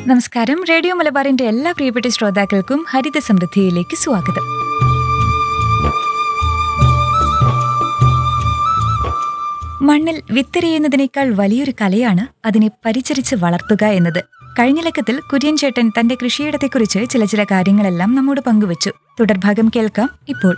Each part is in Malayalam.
നമസ്കാരം റേഡിയോ മലബാറിന്റെ എല്ലാ പ്രിയപ്പെട്ട ശ്രോതാക്കൾക്കും ഹരിത സമൃദ്ധിയിലേക്ക് സ്വാഗതം മണ്ണിൽ വിത്തെറിയുന്നതിനേക്കാൾ വലിയൊരു കലയാണ് അതിനെ പരിചരിച്ച് വളർത്തുക എന്നത് കഴിഞ്ഞ ലക്കത്തിൽ കുര്യൻ ചേട്ടൻ തന്റെ കൃഷിയിടത്തെക്കുറിച്ച് ചില ചില കാര്യങ്ങളെല്ലാം നമ്മോട് പങ്കുവച്ചു തുടർഭാഗം കേൾക്കാം ഇപ്പോൾ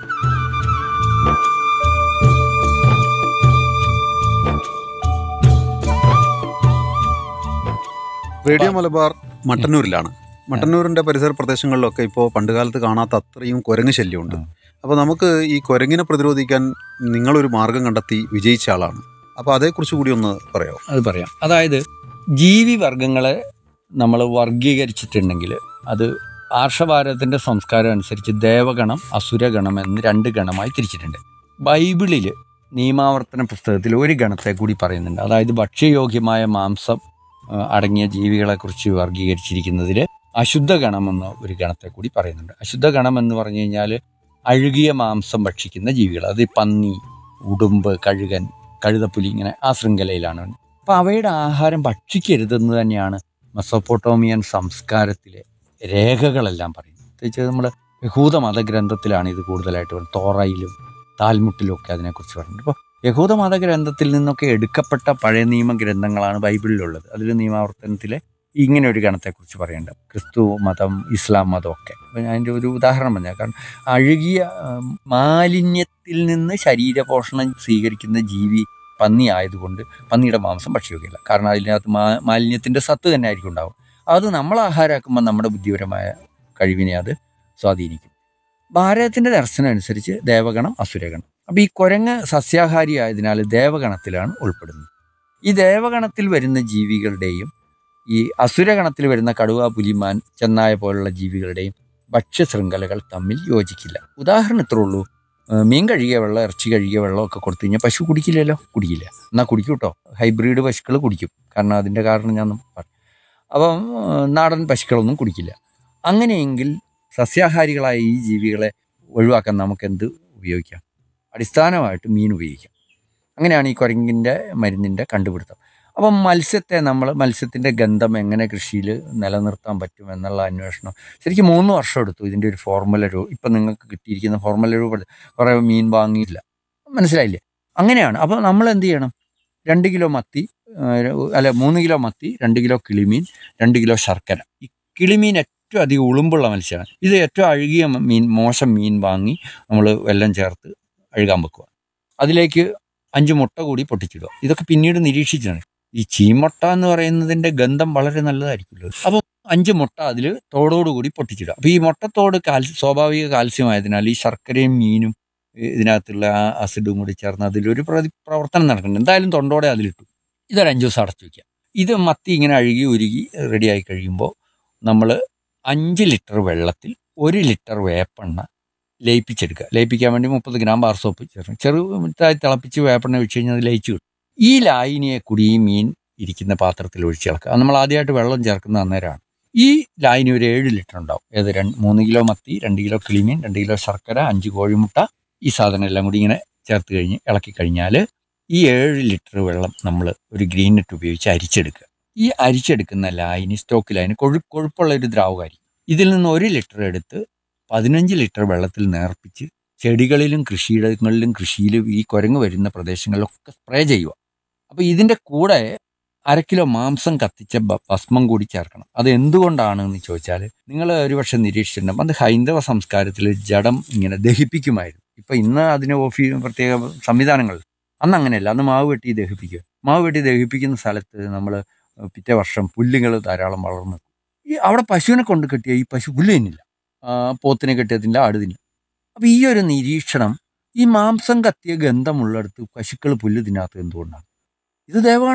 റേഡിയോ മലബാർ മട്ടന്നൂരിലാണ് മട്ടന്നൂരിന്റെ പരിസര പ്രദേശങ്ങളിലൊക്കെ ഇപ്പോൾ പണ്ടുകാലത്ത് കാണാത്ത അത്രയും കുരങ്ങ് ശല്യമുണ്ട് അപ്പോൾ നമുക്ക് ഈ കുരങ്ങിനെ പ്രതിരോധിക്കാൻ നിങ്ങളൊരു മാർഗം കണ്ടെത്തി വിജയിച്ച ആളാണ് അപ്പോൾ അതേക്കുറിച്ച് കൂടി ഒന്ന് പറയാമോ അത് പറയാം അതായത് ജീവി വർഗങ്ങളെ നമ്മൾ വർഗീകരിച്ചിട്ടുണ്ടെങ്കിൽ അത് ആർഷഭാരതത്തിന്റെ സംസ്കാരം അനുസരിച്ച് ദേവഗണം അസുരഗണം എന്ന് രണ്ട് ഗണമായി തിരിച്ചിട്ടുണ്ട് ബൈബിളിൽ നിയമാവർത്തന പുസ്തകത്തിൽ ഒരു ഗണത്തെ കൂടി പറയുന്നുണ്ട് അതായത് ഭക്ഷ്യയോഗ്യമായ മാംസം ആ, അടങ്ങിയ ജീവികളെക്കുറിച്ച് വർഗീകരിച്ചിരിക്കുന്നതിൽ അശുദ്ധ ഗണം എന്ന ഒരു ഗണത്തെ കൂടി പറയുന്നുണ്ട് അശുദ്ധ ഗണം എന്ന് പറഞ്ഞു കഴിഞ്ഞാൽ അഴുകിയ മാംസം ഭക്ഷിക്കുന്ന ജീവികൾ അത് ഈ പന്നി ഉടുമ്പ് കഴുകൻ കഴുതപ്പുലി ഇങ്ങനെ ആ ശൃംഖലയിലാണ് അപ്പോൾ അവയുടെ ആഹാരം ഭക്ഷിക്കരുതെന്ന് തന്നെയാണ് മെസ്സോപ്പൊട്ടോമിയൻ സംസ്കാരത്തിലെ രേഖകളെല്ലാം പറയുന്നത് പ്രത്യേകിച്ച് നമ്മൾ യഹൂദ മതഗ്രന്ഥത്തിലാണ് ഇത് കൂടുതലായിട്ട് പറയുന്നത് തോറയിലും താൽമുട്ടിലും ഒക്കെ അതിനെക്കുറിച്ച് പറയുന്നത് അപ്പോൾ യഹൂദ മതഗ്രന്ഥത്തിൽ നിന്നൊക്കെ എടുക്കപ്പെട്ട പഴയ നിയമ ഗ്രന്ഥങ്ങളാണ് ബൈബിളിലുള്ളത് അതിൽ നിയമാവർത്തനത്തിലെ ഇങ്ങനെ ഒരു ഗണത്തെക്കുറിച്ച് പറയുന്നുണ്ട് ക്രിസ്തു മതം ഇസ്ലാം മതം ഒക്കെ അപ്പോൾ ഞാൻ അതിൻ്റെ ഒരു ഉദാഹരണം പറഞ്ഞാൽ കാരണം അഴുകിയ ആ, മാലിന്യത്തിൽ നിന്ന് ശരീരപോഷണം സ്വീകരിക്കുന്ന ജീവി പന്നി ആയതുകൊണ്ട് പന്നിയുടെ മാംസം ഭക്ഷിക്കുകയില്ല കാരണം അതിനകത്ത് മാ മാലിന്യത്തിൻ്റെ സത്ത് തന്നെ ആയിരിക്കും ഉണ്ടാവും അത് നമ്മൾ ആഹാരമാക്കുമ്പോൾ നമ്മുടെ ബുദ്ധിപരമായ കഴിവിനെ അത് സ്വാധീനിക്കും ഭാരതത്തിൻ്റെ ദർശനം അനുസരിച്ച് ദേവഗണം അസുരഗണം അപ്പോൾ ഈ കുരങ്ങ് സസ്യാഹാരി ആയതിനാൽ ദേവഗണത്തിലാണ് ഉൾപ്പെടുന്നത് ഈ ദേവഗണത്തിൽ വരുന്ന ജീവികളുടെയും ഈ അസുരഗണത്തിൽ വരുന്ന കടുവ പുലിമാൻ ചെന്നായ പോലുള്ള ജീവികളുടെയും ഭക്ഷ്യശൃംഖലകൾ തമ്മിൽ യോജിക്കില്ല ഉദാഹരണത്തിലേ ഉള്ളൂ ഏഹ് മീൻ കഴുകിയ വെള്ളം ഇറച്ചി കഴുകിയ വെള്ളം ഒക്കെ കൊടുത്തു കഴിഞ്ഞാൽ പശു കുടിക്കില്ലല്ലോ കുടിക്കില്ല എന്നാൽ കുടിക്കും കേട്ടോ ഹൈബ്രിഡ് പശുക്കൾ കുടിക്കും കാരണം അതിൻ്റെ കാരണം ഞാൻ പറഞ്ഞു അപ്പം ഏഹ് നാടൻ പശുക്കളൊന്നും കുടിക്കില്ല അങ്ങനെയെങ്കിൽ സസ്യാഹാരികളായ ഈ ജീവികളെ ഒഴിവാക്കാൻ നമുക്ക് എന്ത് ഉപയോഗിക്കാം അടിസ്ഥാനമായിട്ട് മീൻ ഉപയോഗിക്കാം അങ്ങനെയാണ് ഈ കുരങ്ങിൻ്റെ മരുന്നിൻ്റെ കണ്ടുപിടുത്തം അപ്പം മത്സ്യത്തെ നമ്മൾ മത്സ്യത്തിൻ്റെ ഗന്ധം എങ്ങനെ കൃഷിയിൽ നിലനിർത്താൻ പറ്റും എന്നുള്ള അന്വേഷണം ശരിക്കും മൂന്ന് വർഷം എടുത്തു ഇതിൻ്റെ ഒരു ഫോർമുല രൂപ ഇപ്പം നിങ്ങൾക്ക് കിട്ടിയിരിക്കുന്ന ഫോർമുല രൂപ കുറേ മീൻ വാങ്ങിയില്ല മനസ്സിലായില്ലേ അങ്ങനെയാണ് അപ്പോൾ നമ്മൾ എന്ത് ചെയ്യണം രണ്ട് കിലോ മത്തി ആ, അല്ല മൂന്ന് കിലോ മത്തി രണ്ട് കിലോ കിളിമീൻ രണ്ട് കിലോ ശർക്കര ഈ കിളിമീൻ ഏറ്റവും അധികം ഉളുമ്പുള്ള മത്സ്യമാണ് ഇത് ഏറ്റവും അഴുകിയ മീൻ മോശം മീൻ വാങ്ങി നമ്മൾ വെള്ളം ചേർത്ത് അഴുകാൻ വെക്കുക അതിലേക്ക് അഞ്ച് മുട്ട കൂടി പൊട്ടിച്ചിടുക ഇതൊക്കെ പിന്നീട് നിരീക്ഷിച്ചാണ് ഈ ചീമുട്ട എന്ന് പറയുന്നതിന്റെ ഗന്ധം വളരെ നല്ലതായിരിക്കുമല്ലോ അപ്പം അഞ്ച് മുട്ട അതിൽ തോടോടുകൂടി പൊട്ടിച്ചിടുക അപ്പോൾ ഈ മുട്ടത്തോട് കാൽസ്യം സ്വാഭാവിക കാൽസ്യം ആയതിനാൽ ഈ ശർക്കരയും മീനും ഈ ഇതിനകത്തുള്ള ആ അസിഡും കൂടി ചേർന്ന് അതിലൊരു പ്രതി പ്രവർത്തനം നടക്കുന്നുണ്ട് എന്തായാലും തൊണ്ടോടെ അതിലിട്ടു ഇതൊരു അഞ്ച് ദിവസം അടച്ചു വയ്ക്കുക ഇത് മത്തി ഇങ്ങനെ അഴുകി ഉരുകി റെഡിയായി കഴിയുമ്പോൾ നമ്മൾ അഞ്ച് ലിറ്റർ വെള്ളത്തിൽ ഒരു ലിറ്റർ വേപ്പെണ്ണ ലയിപ്പിച്ചെടുക്കുക ലയിപ്പിക്കാൻ വേണ്ടി മുപ്പത് ഗ്രാം ബാർ സോപ്പ് ചേർന്ന് ചെറുതായി തിളപ്പിച്ച് വേപ്പെണ്ണ ഒഴിച്ച് കഴിഞ്ഞാൽ അത് ലയിച്ച് കിട്ടും ഈ ലായിനിയെ കൂടി ഈ മീൻ ഇരിക്കുന്ന പാത്രത്തിൽ ഒഴിച്ച് ഇളക്കുക അത് നമ്മൾ ആദ്യമായിട്ട് വെള്ളം ചേർക്കുന്ന അന്നേരമാണ് ഈ ലായിനി ഒരു ഏഴ് ലിറ്റർ ഉണ്ടാവും ഏത് രണ്ട് മൂന്ന് കിലോ മത്തി രണ്ട് കിലോ കിളിമീൻ രണ്ട് കിലോ ശർക്കര അഞ്ച് കോഴിമുട്ട ഈ സാധനം എല്ലാം കൂടി ഇങ്ങനെ ചേർത്ത് കഴിഞ്ഞ് ഇളക്കി കഴിഞ്ഞാൽ ഈ ഏഴ് ലിറ്റർ വെള്ളം നമ്മൾ ഒരു ഗ്രീൻ നെറ്റ് ഉപയോഗിച്ച് അരിച്ചെടുക്കുക ഈ അരിച്ചെടുക്കുന്ന ലായിനി സ്റ്റോക്ക് ലായിനി കൊഴു കൊഴുപ്പുള്ള ഒരു ദ്രാവകാരി ഇതിൽ നിന്ന് ഒരു ലിറ്റർ എടുത്ത് പതിനഞ്ച് ലിറ്റർ വെള്ളത്തിൽ നേർപ്പിച്ച് ചെടികളിലും കൃഷിയിടങ്ങളിലും കൃഷിയിലും ഈ കുരങ്ങ് വരുന്ന പ്രദേശങ്ങളിലൊക്കെ സ്പ്രേ ചെയ്യുക അപ്പോൾ ഇതിൻ്റെ കൂടെ അര കിലോ മാംസം കത്തിച്ച ഭ- ഭസ്മം കൂടി ചേർക്കണം അത് എന്തുകൊണ്ടാണ് എന്ന് ചോദിച്ചാൽ നിങ്ങൾ ഒരുപക്ഷെ നിരീക്ഷിച്ചിട്ടുണ്ടാകും അത് ഹൈന്ദവ സംസ്കാരത്തിൽ ജഡം ഇങ്ങനെ ദഹിപ്പിക്കുമായിരുന്നു ഇപ്പം ഇന്ന് അതിന് ഓഫീ പ്രത്യേക സംവിധാനങ്ങൾ അന്ന് അങ്ങനെയല്ല അന്ന് മാവ് വെട്ടി ദഹിപ്പിക്കുക മാവ് വെട്ടി ദഹിപ്പിക്കുന്ന സ്ഥലത്ത് നമ്മൾ പിറ്റേ വർഷം പുല്ലുകൾ ധാരാളം വളർന്നു ഈ അവിടെ പശുവിനെ കൊണ്ട് കെട്ടിയ ഈ പശു പുല്ല് തിന്നില്ല ആ, പോത്തിനെ കെട്ടിയതില്ല ആട് തിന്നില്ല അപ്പം ഈ ഒരു നിരീക്ഷണം ഈ മാംസം കത്തിയ ഗന്ധമുള്ളിടത്ത് പശുക്കൾ പുല്ല് തിന്നാത്തത് എന്തുകൊണ്ടാണ് ഇത് ദേവഗണ